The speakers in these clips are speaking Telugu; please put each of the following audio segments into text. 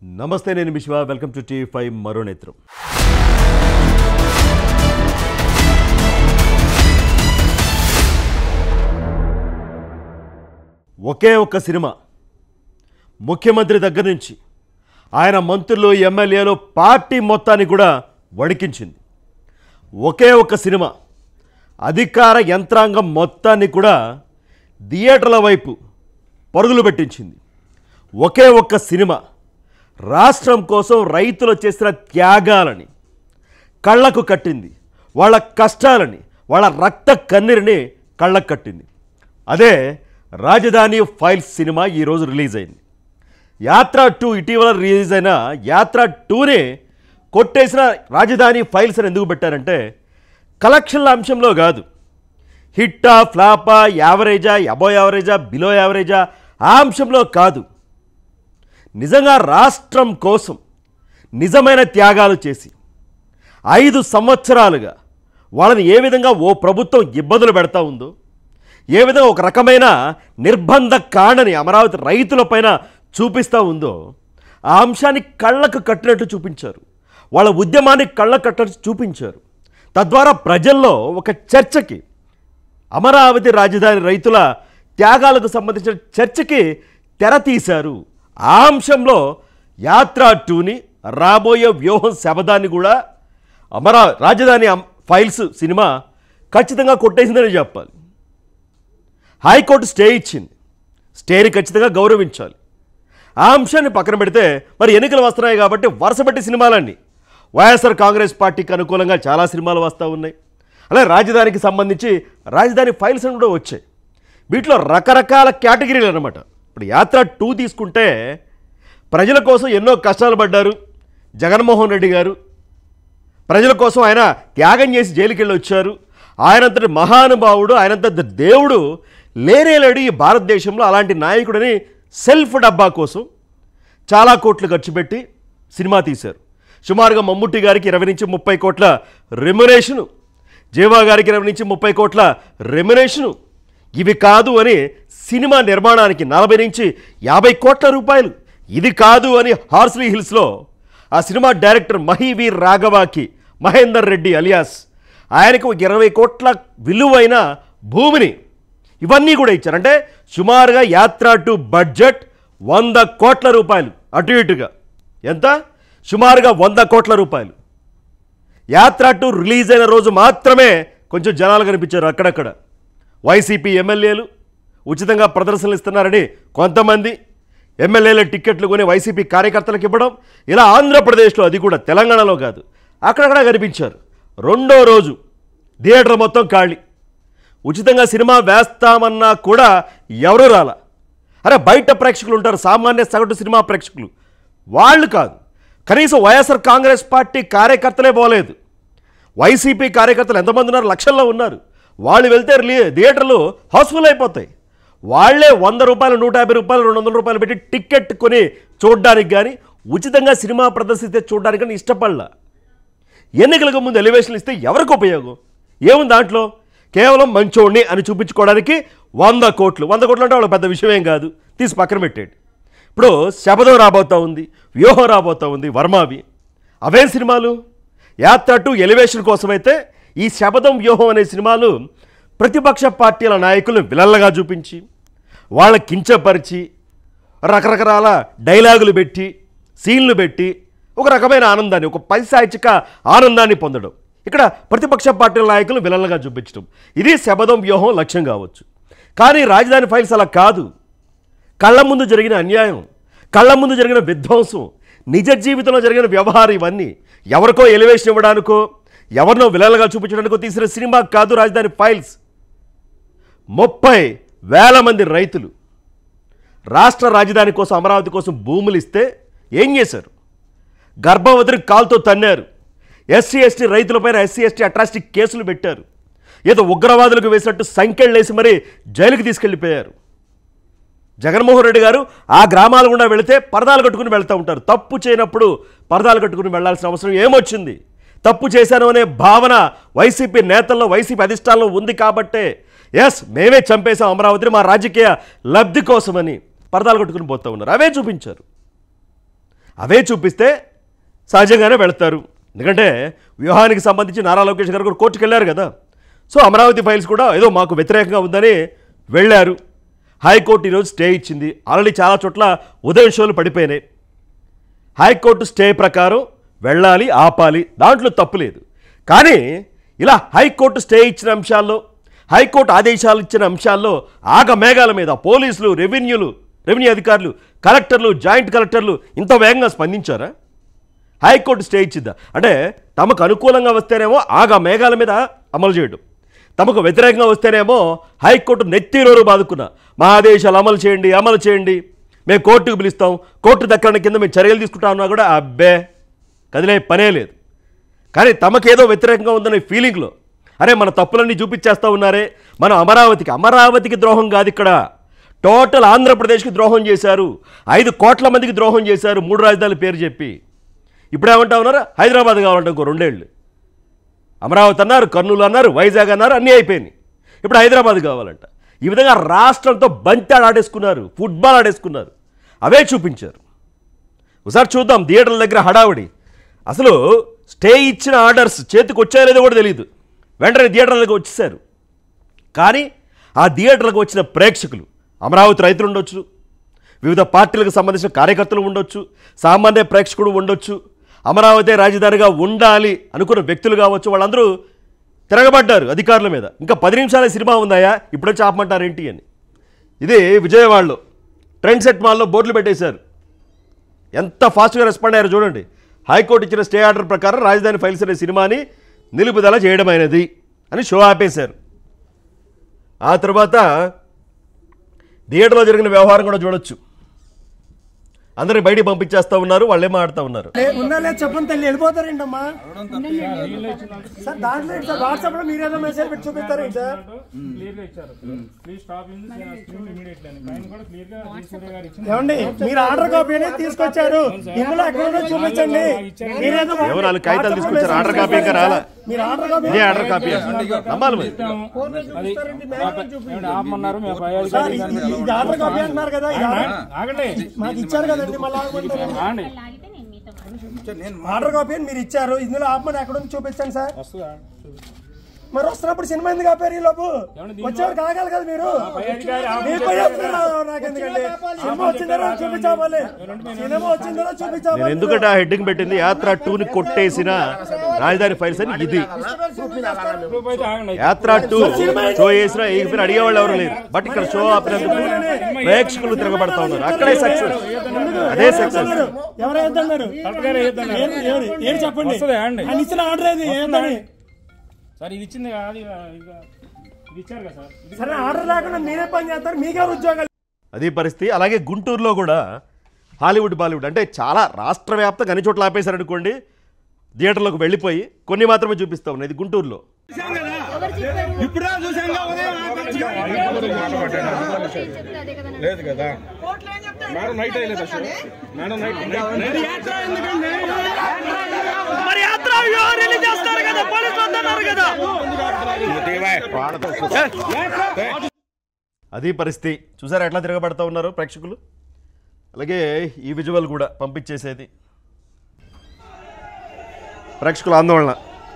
నమస్తే నేను విశ్వ వెల్కమ్ టు టీ ఫైవ్ మరో నేత్రం ఒకే ఒక్క సినిమా ముఖ్యమంత్రి దగ్గర నుంచి ఆయన మంత్రులు ఎమ్మెల్యేలు పార్టీ మొత్తాన్ని కూడా వణికించింది ఒకే ఒక్క సినిమా అధికార యంత్రాంగం మొత్తాన్ని కూడా థియేటర్ల వైపు పరుగులు పెట్టించింది ఒకే ఒక్క సినిమా రాష్ట్రం కోసం రైతులు చేసిన త్యాగాలని కళ్ళకు కట్టింది వాళ్ళ కష్టాలని వాళ్ళ రక్త కన్నీరిని కళ్ళకు కట్టింది అదే రాజధాని ఫైల్స్ సినిమా ఈరోజు రిలీజ్ అయింది యాత్ర టూ ఇటీవల రిలీజ్ అయిన యాత్ర టూనే కొట్టేసిన రాజధాని ఫైల్స్ అని ఎందుకు పెట్టారంటే కలెక్షన్ల అంశంలో కాదు హిట్టా ఫ్లాపా యావరేజా అబో యావరేజా బిలో యావరేజా ఆ అంశంలో కాదు నిజంగా రాష్ట్రం కోసం నిజమైన త్యాగాలు చేసి ఐదు సంవత్సరాలుగా వాళ్ళని ఏ విధంగా ఓ ప్రభుత్వం ఇబ్బందులు పెడతా ఉందో ఏ విధంగా ఒక రకమైన నిర్బంధ కాండని అమరావతి రైతులపైన చూపిస్తూ ఉందో ఆ అంశాన్ని కళ్ళకు కట్టినట్టు చూపించారు వాళ్ళ ఉద్యమాన్ని కళ్ళకు కట్టినట్టు చూపించారు తద్వారా ప్రజల్లో ఒక చర్చకి అమరావతి రాజధాని రైతుల త్యాగాలకు సంబంధించిన చర్చకి తెర తీశారు ఆ అంశంలో యాత్ర టూని రాబోయే వ్యూహం శబదాన్ని కూడా అమరా రాజధాని అం- ఫైల్స్ సినిమా ఖచ్చితంగా కొట్టేసిందని చెప్పాలి హైకోర్టు స్టే ఇచ్చింది స్టేని ఖచ్చితంగా గౌరవించాలి ఆ అంశాన్ని పక్కన పెడితే మరి ఎన్నికలు వస్తున్నాయి కాబట్టి వరుసపెట్టి సినిమాలన్నీ వైఎస్ఆర్ కాంగ్రెస్ పార్టీకి అనుకూలంగా చాలా సినిమాలు వస్తూ ఉన్నాయి అలాగే రాజధానికి సంబంధించి రాజధాని ఫైల్స్ అని కూడా వచ్చాయి వీటిలో రకరకాల కేటగిరీలు అనమాట ఇప్పుడు యాత్ర టూ తీసుకుంటే ప్రజల కోసం ఎన్నో కష్టాలు పడ్డారు జగన్మోహన్ రెడ్డి గారు ప్రజల కోసం ఆయన త్యాగం చేసి జైలుకి వెళ్ళి వచ్చారు ఆయనంతటి మహానుభావుడు ఆయనంతటి దేవుడు లేనేలేడు ఈ భారతదేశంలో అలాంటి నాయకుడని సెల్ఫ్ డబ్బా కోసం చాలా కోట్లు ఖర్చు పెట్టి సినిమా తీశారు సుమారుగా మమ్ముట్టి గారికి ఇరవై నుంచి ముప్పై కోట్ల రెమ్యునేషను జీవా గారికి ఇరవై నుంచి ముప్పై కోట్ల రెమ్యునేషను ఇవి కాదు అని సినిమా నిర్మాణానికి నలభై నుంచి యాభై కోట్ల రూపాయలు ఇది కాదు అని హార్స్లీ హిల్స్లో ఆ సినిమా డైరెక్టర్ మహీవీర్ రాఘవాకి మహేందర్ రెడ్డి అలియాస్ ఆయనకు ఒక ఇరవై కోట్ల విలువైన భూమిని ఇవన్నీ కూడా ఇచ్చారు అంటే సుమారుగా యాత్ర టు బడ్జెట్ వంద కోట్ల రూపాయలు అటు ఇటుగా ఎంత సుమారుగా వంద కోట్ల రూపాయలు యాత్ర టు రిలీజ్ అయిన రోజు మాత్రమే కొంచెం జనాలు కనిపించారు అక్కడక్కడ వైసీపీ ఎమ్మెల్యేలు ఉచితంగా ప్రదర్శనలు ఇస్తున్నారని కొంతమంది ఎమ్మెల్యేల టిక్కెట్లు కొని వైసీపీ కార్యకర్తలకు ఇవ్వడం ఇలా ఆంధ్రప్రదేశ్లో అది కూడా తెలంగాణలో కాదు అక్కడక్కడ కనిపించారు రెండో రోజు థియేటర్ మొత్తం ఖాళీ ఉచితంగా సినిమా వేస్తామన్నా కూడా ఎవరు రాలా అరే బయట ప్రేక్షకులు ఉంటారు సామాన్య సగటు సినిమా ప్రేక్షకులు వాళ్ళు కాదు కనీసం వైఎస్ఆర్ కాంగ్రెస్ పార్టీ కార్యకర్తలే పోలేదు వైసీపీ కార్యకర్తలు ఎంతమంది ఉన్నారు లక్షల్లో ఉన్నారు వాళ్ళు వెళ్తే రిలీ థియేటర్లు హౌస్ఫుల్ అయిపోతాయి వాళ్ళే వంద రూపాయలు నూట యాభై రూపాయలు రెండు వందల రూపాయలు పెట్టి టికెట్ కొని చూడడానికి కానీ ఉచితంగా సినిమా ప్రదర్శిస్తే చూడడానికి కానీ ఇష్టపడలా ఎన్నికలకు ముందు ఎలివేషన్లు ఇస్తే ఎవరికి ఉపయోగం ఏముంది దాంట్లో కేవలం మంచోడిని అని చూపించుకోవడానికి వంద కోట్లు వంద కోట్లు అంటే వాళ్ళ పెద్ద విషయం ఏం కాదు తీసి పక్కన పెట్టేయండి ఇప్పుడు శబదం రాబోతా ఉంది వ్యూహం రాబోతా ఉంది వర్మావి అవేం సినిమాలు యాత్ర టు ఎలివేషన్ కోసమైతే ఈ శబదం వ్యూహం అనే సినిమాలు ప్రతిపక్ష పార్టీల నాయకులను విలల్లగా చూపించి వాళ్ళ కించపరిచి రకరకాల డైలాగులు పెట్టి సీన్లు పెట్టి ఒక రకమైన ఆనందాన్ని ఒక పైశాచిక ఆనందాన్ని పొందడం ఇక్కడ ప్రతిపక్ష పార్టీల నాయకులు విలన్లుగా చూపించడం ఇది శబదం వ్యూహం లక్ష్యం కావచ్చు కానీ రాజధాని ఫైల్స్ అలా కాదు కళ్ళ ముందు జరిగిన అన్యాయం కళ్ళ ముందు జరిగిన విధ్వంసం నిజ జీవితంలో జరిగిన వ్యవహారం ఇవన్నీ ఎవరికో ఎలివేషన్ ఇవ్వడానికో ఎవరినో విలలుగా చూపించడానికో తీసిన సినిమా కాదు రాజధాని ఫైల్స్ ముప్పై వేల మంది రైతులు రాష్ట్ర రాజధాని కోసం అమరావతి కోసం భూములు ఇస్తే ఏం చేశారు గర్భవతిని కాల్తో తన్నారు ఎస్సీ ఎస్టీ రైతులపైన ఎస్సీ ఎస్టీ అట్రాసిటీ కేసులు పెట్టారు ఏదో ఉగ్రవాదులకు వేసినట్టు సంఖ్యలు వేసి మరీ జైలుకి తీసుకెళ్ళిపోయారు జగన్మోహన్ రెడ్డి గారు ఆ గ్రామాల గుండా వెళితే పరదాలు కట్టుకుని వెళ్తూ ఉంటారు తప్పు చేయనప్పుడు పరదాలు కట్టుకుని వెళ్ళాల్సిన అవసరం ఏమొచ్చింది తప్పు చేశాను అనే భావన వైసీపీ నేతల్లో వైసీపీ అధిష్టానంలో ఉంది కాబట్టే ఎస్ మేమే చంపేశాం అమరావతిని మా రాజకీయ లబ్ధి కోసమని పరదాలు కట్టుకుని పోతూ ఉన్నారు అవే చూపించారు అవే చూపిస్తే సహజంగానే వెళతారు ఎందుకంటే వ్యూహానికి సంబంధించి నారా లోకేష్ గారు కూడా కోర్టుకు వెళ్ళారు కదా సో అమరావతి ఫైల్స్ కూడా ఏదో మాకు వ్యతిరేకంగా ఉందని వెళ్ళారు హైకోర్టు ఈరోజు స్టే ఇచ్చింది ఆల్రెడీ చాలా చోట్ల ఉదయం షోలు పడిపోయినాయి హైకోర్టు స్టే ప్రకారం వెళ్ళాలి ఆపాలి దాంట్లో తప్పు లేదు కానీ ఇలా హైకోర్టు స్టే ఇచ్చిన అంశాల్లో హైకోర్టు ఆదేశాలు ఇచ్చిన అంశాల్లో ఆగ మేఘాల మీద పోలీసులు రెవెన్యూలు రెవెన్యూ అధికారులు కలెక్టర్లు జాయింట్ కలెక్టర్లు ఇంత వేగంగా స్పందించారా హైకోర్టు స్టే ఇచ్చిద్దా అంటే తమకు అనుకూలంగా వస్తేనేమో ఆగా మేఘాల మీద అమలు చేయడం తమకు వ్యతిరేకంగా వస్తేనేమో హైకోర్టు నెత్తిరోరు బాదుకున్న మా ఆదేశాలు అమలు చేయండి అమలు చేయండి మేము కోర్టుకు పిలుస్తాం కోర్టు దక్కన కింద మేము చర్యలు తీసుకుంటామన్నా కూడా అబ్బే కదిలే పనే లేదు కానీ తమకేదో వ్యతిరేకంగా ఉందనే ఫీలింగ్లో అరే మన తప్పులన్నీ చూపించేస్తూ ఉన్నారే మనం అమరావతికి అమరావతికి ద్రోహం కాదు ఇక్కడ టోటల్ ఆంధ్రప్రదేశ్కి ద్రోహం చేశారు ఐదు కోట్ల మందికి ద్రోహం చేశారు మూడు రాజధానుల పేరు చెప్పి ఇప్పుడేమంటా ఉన్నారు హైదరాబాద్ కావాలంటే ఇంకో రెండేళ్ళు అమరావతి అన్నారు కర్నూలు అన్నారు వైజాగ్ అన్నారు అన్నీ అయిపోయినాయి ఇప్పుడు హైదరాబాద్ కావాలంట ఈ విధంగా రాష్ట్రంతో బంతాడు ఆడేసుకున్నారు ఫుట్బాల్ ఆడేసుకున్నారు అవే చూపించారు ఒకసారి చూద్దాం థియేటర్ల దగ్గర హడావుడి అసలు స్టే ఇచ్చిన ఆర్డర్స్ చేతికి వచ్చాయో లేదో కూడా తెలియదు వెంటనే థియేటర్లకు వచ్చేసారు కానీ ఆ థియేటర్లకు వచ్చిన ప్రేక్షకులు అమరావతి రైతులు ఉండొచ్చు వివిధ పార్టీలకు సంబంధించిన కార్యకర్తలు ఉండొచ్చు సామాన్య ప్రేక్షకుడు ఉండొచ్చు అమరావతి రాజధానిగా ఉండాలి అనుకున్న వ్యక్తులు కావచ్చు వాళ్ళందరూ తిరగబడ్డారు అధికారుల మీద ఇంకా పది నిమిషాల సినిమా ఉందాయా ఇప్పుడొచ్చి ఆపమంటారేంటి అని ఇది విజయవాడలో ట్రెండ్ సెట్ మాల్లో బోర్డులు పెట్టేశారు ఎంత ఫాస్ట్గా రెస్పాండ్ అయ్యారో చూడండి హైకోర్టు ఇచ్చిన స్టే ఆర్డర్ ప్రకారం రాజధాని ఫైల్స్ అనే సినిమాని నిలుపుదల చేయడమైనది అని షో ఆపేశారు ఆ తర్వాత థియేటర్లో జరిగిన వ్యవహారం కూడా చూడొచ్చు అందరిని బయటికి పంపించేస్తా ఉన్నారు వాళ్ళే మాట్లాడుతూ ఉన్నారు లే- ఉన్నా లేదు చెప్పండి తల్లి వెళ్ళిపోతారేంటమ్మా సార్ దాంట్లో ఏంటి సార్ వాట్సాప్ లో మీరేదో మెసేజ్ పెట్టి చూపిస్తారేంటి సార్ క్లియర్ గా ఇచ్చారు please stop in screen immediately అని పైన కూడా క్లియర్ గా జీ సూర్య గారు ఇచ్చిన ఏమండి మీరు ఆర్డర్ కాపీ అనేది తీసుకొచ్చారు ఇందులో ఎక్కడో చూపించండి మీరేదో ఎవరు వాళ్ళు కాగితాలు తీసుకొచ్చారు ఆర్డర్ కాపీ ఇంకా రాలా మీరు ఆర్డర్ కాపీ ఇదే ఆర్డర్ కాపీ నమ్మాలి మరి అది ఏమండి ఆపమన్నారు మేము పై సార్ అధికారులు ఇది- దాన్ని- ఇది ఆర్డర్ కాపీ అంటున్నారు కదా ఇది ఆర్డర్- ఆగండి మాకు ఇచ్చారు కదండి మళ్ళీ ఆగమంటారు. ఆగండి లాగితే నేను మీతో మాట్లాడతాను. ఆర్డర్ కాపీ అని మీరు ఇచ్చారు ఇందులో ఆపమని ఎక్కడ ఉంది చూపించండి సార్ వస్తుందా మరి వస్తున్నప్పుడు సినిమా ఎందుకు ఆపారు ఈ లోపు ఏమండి దీంట్లో- వచ్చేవారు కాగాలి కదా మీరు పై అధికారి ఆప- మీరు పోయి చెప్తున్నారు నాకెందుకండి సినిమా వచ్చిందో చూపించాలి సినిమా వచ్చిందో నేను చూపించాలి ఎందుకంటే ఆ హెడ్డింగ్ పెట్టింది యాత్ర టూని కొట్టేసిన రాజధాని ఫైల్స్ అని ఇది గ్రూప్ అయితే ఆగండి యాత్ర టూ షో చేసిన ఏగిపోయిన అడిగేవాళ్ళు ఎవరు లేరు బట్ ఇక్కడ షో ఆపినందుకు ప్రేక్షకులు తిరగబడతా ఉన్నారు అక్కడే సక్సెస్ అదే సక్సెస్ ఎవరు వేద్దన్నారు కరెక్ట్ గానే వేయొద్దన్నారు. ఏరు- ఏరు- ఏరు చెప్పండి వస్తుందా అండి? ఆయన ఇచ్చిన ఆర్డర్ ఏది ఏంటని సార్ ఇది ఇచ్చింది కాదు ఇక ఇక- ఇది ఇచ్చారు కదా సార్ ఇది సరే ఆర్డర్ లేకుండా మీరే పని చేస్తారు మీకే ఉద్యోగాలు అది పరిస్థితి అలాగే గుంటూరులో కూడా హాలీవుడ్ బాలీవుడ్ అంటే చాలా రాష్ట్ర వ్యాప్తంగా అన్ని చోట్ల ఆపేశారు అనుకోండి థియేటర్లోకి వెళ్ళిపోయి కొన్ని మాత్రమే చూపిస్తా ఉన్నాయి ఇది గుంటూరులో చెప్తే అదే కదా లేదు కదా మేడం నైట్ అయ్యలేదా షో మేడం నైట్ నైట్ అది పరిస్థితి చూసారా ఎట్లా తిరగబడతా ఉన్నారు ప్రేక్షకులు అలాగే ఈ విజువల్ కూడా పంపించేసేది ప్రేక్షకుల ఆందోళన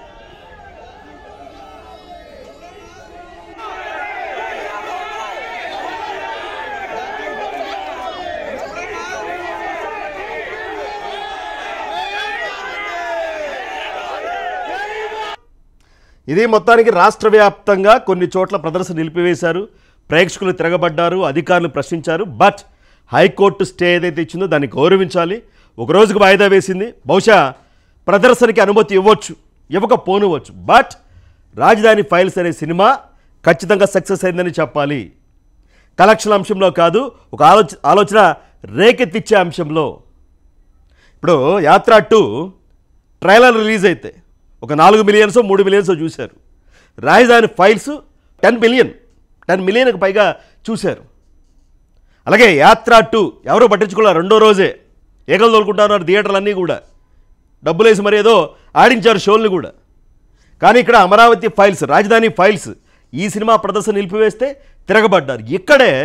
ఇది మొత్తానికి రాష్ట్ర వ్యాప్తంగా కొన్ని చోట్ల ప్రదర్శన నిలిపివేశారు ప్రేక్షకులు తిరగబడ్డారు అధికారులు ప్రశ్నించారు బట్ హైకోర్టు స్టే ఏదైతే ఇచ్చిందో దాన్ని గౌరవించాలి ఒక రోజుకు వాయిదా వేసింది బహుశా ప్రదర్శనకి అనుమతి ఇవ్వచ్చు ఇవ్వకపోనివ్వచ్చు బట్ రాజధాని ఫైల్స్ అనే సినిమా ఖచ్చితంగా సక్సెస్ అయిందని చెప్పాలి కలెక్షన్ అంశంలో కాదు ఒక ఆలోచ ఆలోచన రేకెత్తిచ్చే అంశంలో ఇప్పుడు యాత్ర టూ ట్రైలర్ రిలీజ్ అయితే ఒక నాలుగు మిలియన్స్ మూడు మిలియన్స్ చూశారు Rajdhani files ten million ten మిలియన్కి పైగా చూశారు అలాగే యాత్ర టూ ఎవరు పట్టించుకోలేరు రెండో రోజే ఏకలు తోలుకుంటున్నారు థియేటర్లు అన్నీ కూడా డబ్బులు వేసి మరి ఏదో ఆడించారు షోల్ని కూడా కానీ ఇక్కడ అమరావతి ఫైల్స్ రాజధాని ఫైల్స్ ఈ సినిమా ప్రదర్శన నిలిపివేస్తే తిరగబడ్డారు ఇక్కడే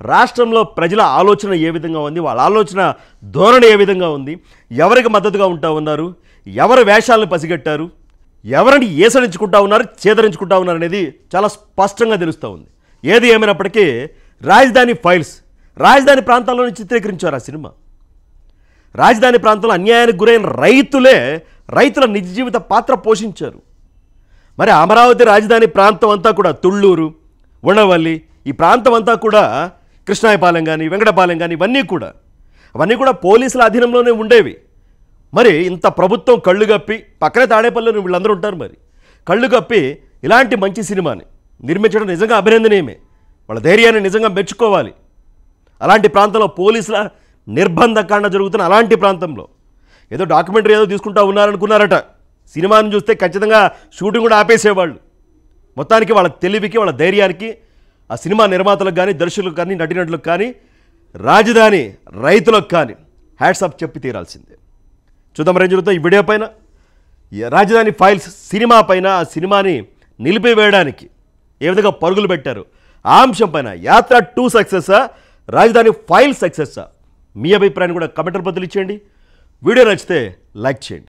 రాష్ట్రంలో ప్రజల ఆలోచన ఏ విధంగా ఉంది వాళ్ళ ఆలోచన ధోరణి ఏ విధంగా ఉంది ఎవరికి మద్దతుగా ఉంటా ఉన్నారు ఎవరి వేషాలను పసిగట్టారు ఎవరిని ఏసరించుకుంటా ఉన్నారు చేదరించుకుంటా ఉన్నారు అనేది చాలా స్పష్టంగా తెలుస్తూ ఉంది ఏది ఏమైనప్పటికీ రాజధాని ఫైల్స్ రాజధాని ప్రాంతాల్లోనే చిత్రీకరించారు ఆ సినిమా రాజధాని ప్రాంతంలో అన్యాయానికి గురైన రైతులే రైతుల నిజ జీవిత పాత్ర పోషించారు మరి అమరావతి రాజధాని ప్రాంతం అంతా కూడా తుళ్ళూరు ఉండవల్లి ఈ ప్రాంతం అంతా కూడా కృష్ణాయపాలెం కానీ వెంకటపాలెం కానీ ఇవన్నీ కూడా అవన్నీ కూడా పోలీసుల అధీనంలోనే ఉండేవి మరి ఇంత ప్రభుత్వం కళ్ళు కప్పి పక్కనే తాడేపల్లిలో వీళ్ళందరూ ఉంటారు మరి కళ్ళు కప్పి ఇలాంటి మంచి సినిమాని నిర్మించడం నిజంగా అభినందనీయమే వాళ్ళ ధైర్యాన్ని నిజంగా మెచ్చుకోవాలి అలాంటి ప్రాంతంలో పోలీసుల నిర్బంధకాండ జరుగుతున్న అలాంటి ప్రాంతంలో ఏదో డాక్యుమెంటరీ ఏదో తీసుకుంటా ఉన్నారనుకున్నారట సినిమాని చూస్తే ఖచ్చితంగా షూటింగ్ కూడా ఆపేసేవాళ్ళు మొత్తానికి వాళ్ళ తెలివికి వాళ్ళ ధైర్యానికి ఆ సినిమా నిర్మాతలకు కానీ దర్శకులకు కానీ నటినటులకు కానీ రాజధాని రైతులకు కానీ హ్యాట్సాప్ చెప్పి తీరాల్సిందే చూద్దాం రేం జరుగుతుంది ఈ వీడియో పైన ఈ రాజధాని ఫైల్స్ సినిమా పైన ఆ సినిమాని నిలిపివేయడానికి ఏ విధంగా పరుగులు పెట్టారు ఆ అంశం పైన యాత్ర టూ సక్సెస్సా రాజధాని ఫైల్ సక్సెస్సా మీ అభిప్రాయాన్ని కూడా కమెంటర్ బదులు ఇచ్చేయండి వీడియో నచ్చితే లైక్ చేయండి